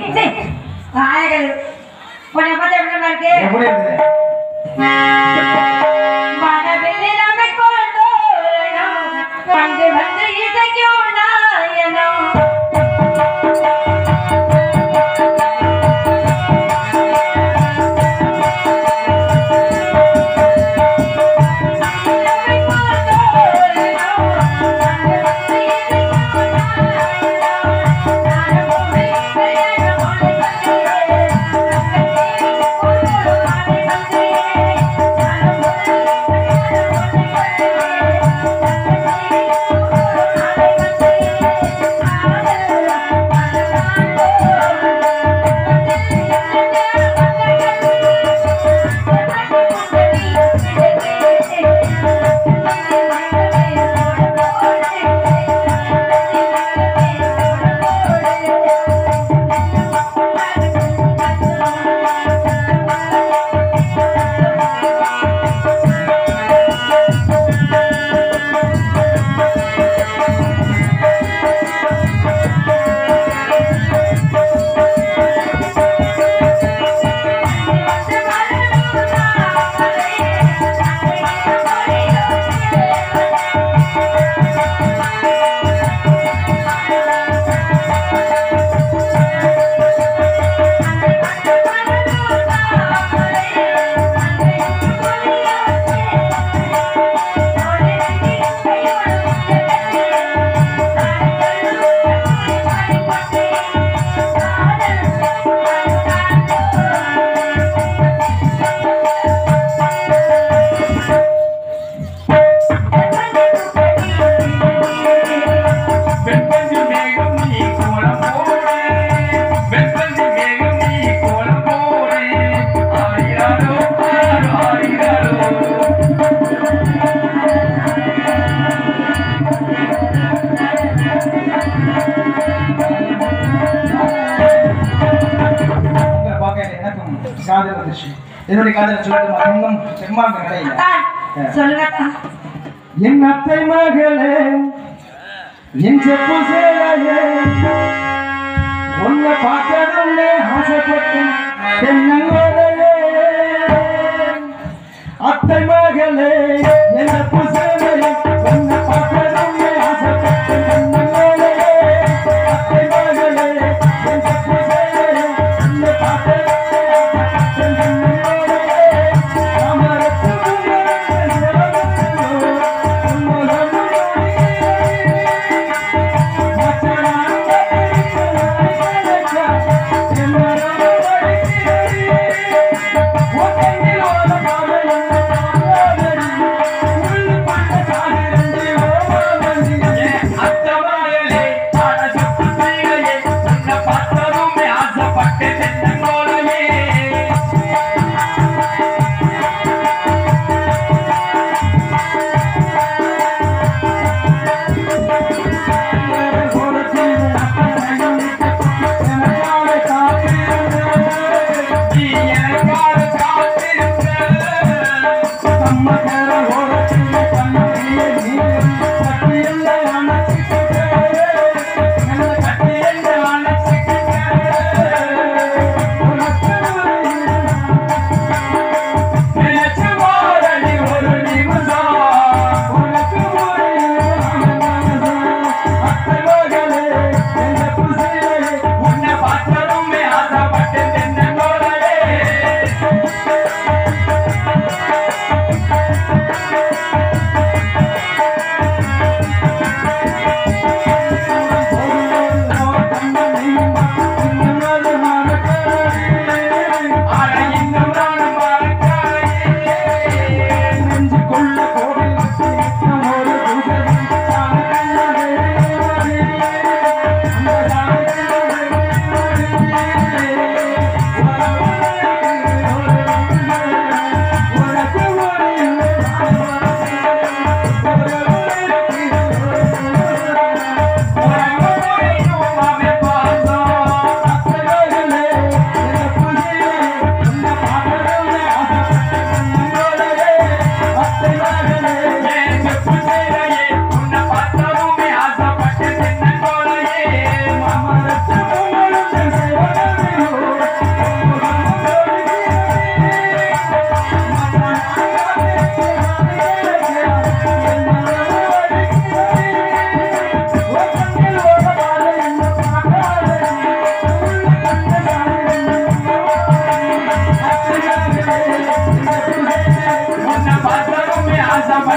சீ, வாயகள். உன்னை பார்த்தா எப்படிம்மா இருக்கு? எப்படி இருக்குது மனவில்லை நம்மை கொண்டோரணம். வந்து வந்து இசைக்கும் நாயனம். நம்மை கொண்டோரணம். வந்து வந்து இசைக்கும் நாயனம். நானும் உன்னை பிரயாணம் வெண்பஞ்சு மேகம் நீ கோலம் போடு வெண்பஞ்சு மேகம் நீ கோலம் போடு ஆயிராரோ ஆயிரோ ஆயிராரோ உங்களை பார்க்க எனக்கும் காதல் வந்துச்சு என்னுடைய காதல் சொல்லட்டுமா இன்னும் செம்மாங்க கிடையாது சொல்லுங்க என் அத்தை மகளே என் செப்பு சேலையே உன்னை பார்த்ததுள்ளே ஆசைப்பட்டேன் தென்னங்கோலையே அத்தை மகளே என் செப்பு சேலையே உன்னை பார்த்ததுள்ளே ஆசைப்பட்டேன் தென்னங்கோலையே அத்தை மகளே என் செப்பு சேலையே உன்னை பார்த்ததுள்ளே ஆசைப்பட்டேன் தென்னங்கோலையே அமரத்து Yeah.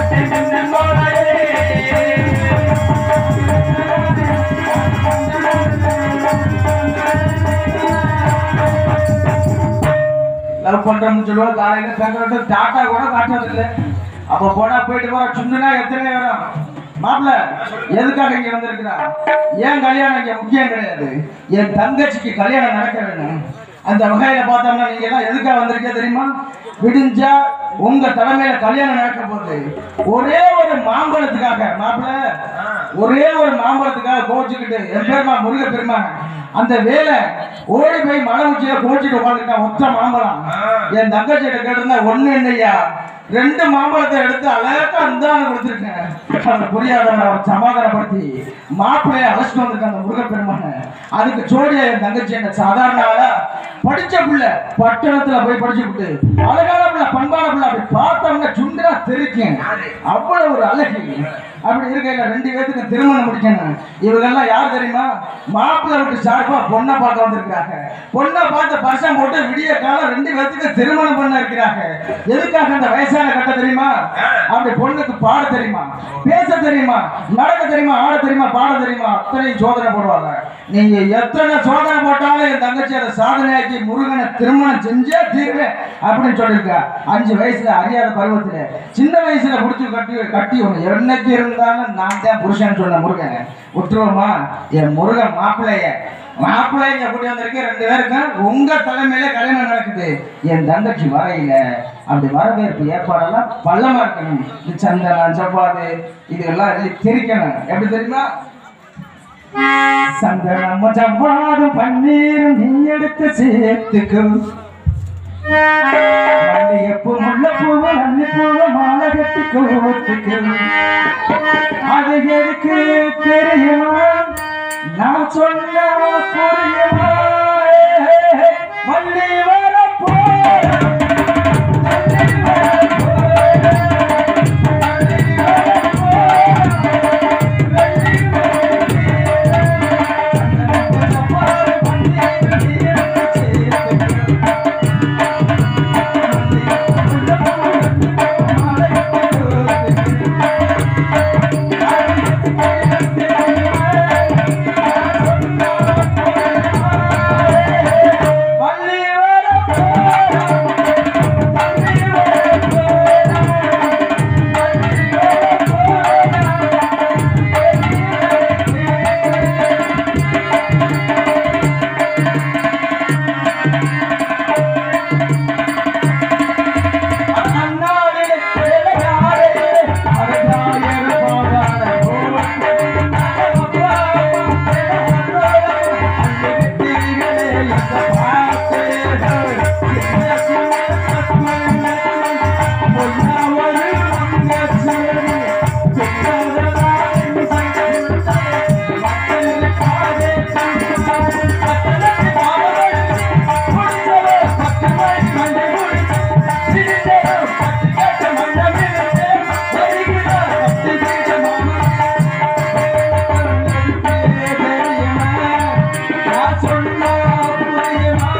பட்டு நின்று போலையே லவ் பண்றோம்னு சொல்லுவா காலையில பேசுறது டாட்டா கூட காட்டுறது இல்ல அப்ப போனா போயிட்டு போற சுண்டுனா எத்தனை வரும் மாப்பிள்ள எதுக்காக இங்க வந்திருக்கிறா ஏன் கல்யாணம் இங்க முக்கியம் கிடையாது என் தங்கச்சிக்கு கல்யாணம் நடக்க வேணும் அந்த வகையில பார்த்தோம்னா நீங்க எல்லாம் எதுக்காக வந்திருக்கே தெரியுமா விடிஞ்சா உங்க தலைமையில கல்யாணம் நடக்க போகுது ஒரே ஒரு மாம்பழத்துக்காக மாப்பிள்ள ஒரே ஒரு மாம்பழத்துக்காக கோச்சுக்கிட்டு என் பேருமா முருக பெருமான் அந்த வேலை ஓடி போய் மலை உச்சியில கோச்சிட்டு உட்காந்துருக்கான் ஒற்ற மாம்பழம் என் தங்கச்சிட்ட கேட்டிருந்தா ஒண்ணு என்னய்யா ரெண்டு மாம்பழத்தை எடுத்து அழகா அந்தான கொடுத்துருக்கேன் அது புரியாதவன் அவர் சமாதானப்படுத்தி மாப்பிள்ளைய அழைச்சிட்டு வந்திருக்க அந்த முருகப்பெருமான அதுக்கு ஜோடியா என் தங்கச்சி என்ன சாதாரண ஆளா படிச்ச பிள்ளை பட்டணத்துல போய் படிச்சு விட்டு அழகான பிள்ளை பண்பான பிள்ளை அப்படி பார்த்தவங்க சுண்டா தெரிக்கும் அவ்வளவு ஒரு அழகு அப்படி இருக்கையில ரெண்டு பேத்துக்கு திருமணம் முடிக்கணும் இவங்கெல்லாம் யார் தெரியுமா மாப்பிள்ளை விட்டு சார்பா பொண்ணை பார்க்க வந்திருக்கிறாங்க பொண்ணை பார்த்து பர்சம் போட்டு விடிய காலம் ரெண்டு பேத்துக்கு திருமணம் பண்ண இருக்கிறாங்க எதுக்காக அந்த வயசான கட்ட தெரியுமா அப்படி பொண்ணுக்கு பாட தெரியுமா பேச தெரியுமா நடக்க தெரியுமா ஆட தெரியுமா பாட தெரியுமா அத்தனையும் சோதனை போடுவாங்க நீங்க எத்தனை சோதனை போட்டாலும் என் தங்கச்சி அதை சாதனையாக்கி முருகனை திருமணம் செஞ்சே தீர்வேன் அப்படின்னு சொல்லியிருக்கா அஞ்சு வயசுல அறியாத பருவத்துல சின்ன வயசுல புடிச்சு கட்டி கட்டி ஒண்ணு என்னைக்கு இருந்தாலும் நான் தான் புருஷன் சொன்ன முருகன் விட்டுருவோமா என் முருகன் மாப்பிள்ளைய மாப்பிள்ளைங்க கூட்டி வந்திருக்கேன் ரெண்டு பேருக்கும் உங்க தலைமையில கல்யாணம் நடக்குது என் தங்கச்சி வரையில அப்படி வரவேற்பு ஏற்பாடெல்லாம் பள்ளமா இருக்கணும் இது சந்தனம் செவ்வாது இதெல்லாம் எழுதி திரிக்கணும் எப்படி தெரியுமா சந்தனம் செவ்வாதும் பன்னீரும் நீ எடுத்து சேர்த்துக்கும் மல்லிகைப்பூ முல்லைப்பூவு அல்லிப்பூவு மாலை கட்டி கோத்துக்கும் அது எதுக்கு தெரியுமா நான் சொன்ன புரியுமா மல்லி வரப்போ மல்லி வரப்போ சொன்னா புரியுமா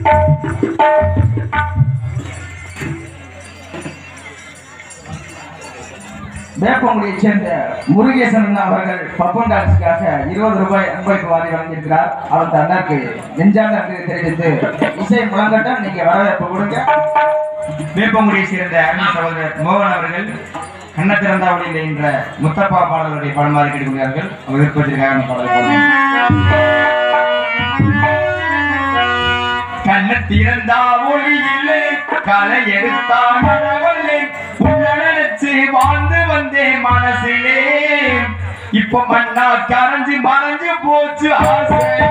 வேப்பங்குடியை சேர்ந்த முருகேசன் அவர்கள் பப்பன் டான்ஸுக்காக இருபது ரூபாய் அன்பளிப்பு வாரி வழங்கியிருக்கிறார் அவர் அண்ணாக்கு நெஞ்சார்ந்த நன்றி தெரிவித்து இசை முழங்கட்டும் நீங்க வரவேற்பு கொடுங்க வேப்பங்குடியை சேர்ந்த அருமை சகோதரர் மோகன் அவர்கள் கண்ண திறந்தாவளியில் என்ற முத்தப்பா பாடலுடைய படமாக கேட்டுக்கொண்டார்கள் அவர் விருப்பத்திற்காக அந்த பாடலை பாடுவோம். கண்ண திறந்தா ஒளியிலே களை எடுத்தான் மழவல்லே உன்னை நினைச்சு வாழ்ந்து வந்தேன் மனசிலே இப்ப மண்ணா கரைஞ்சு மறைஞ்சு போச்சு ஆசை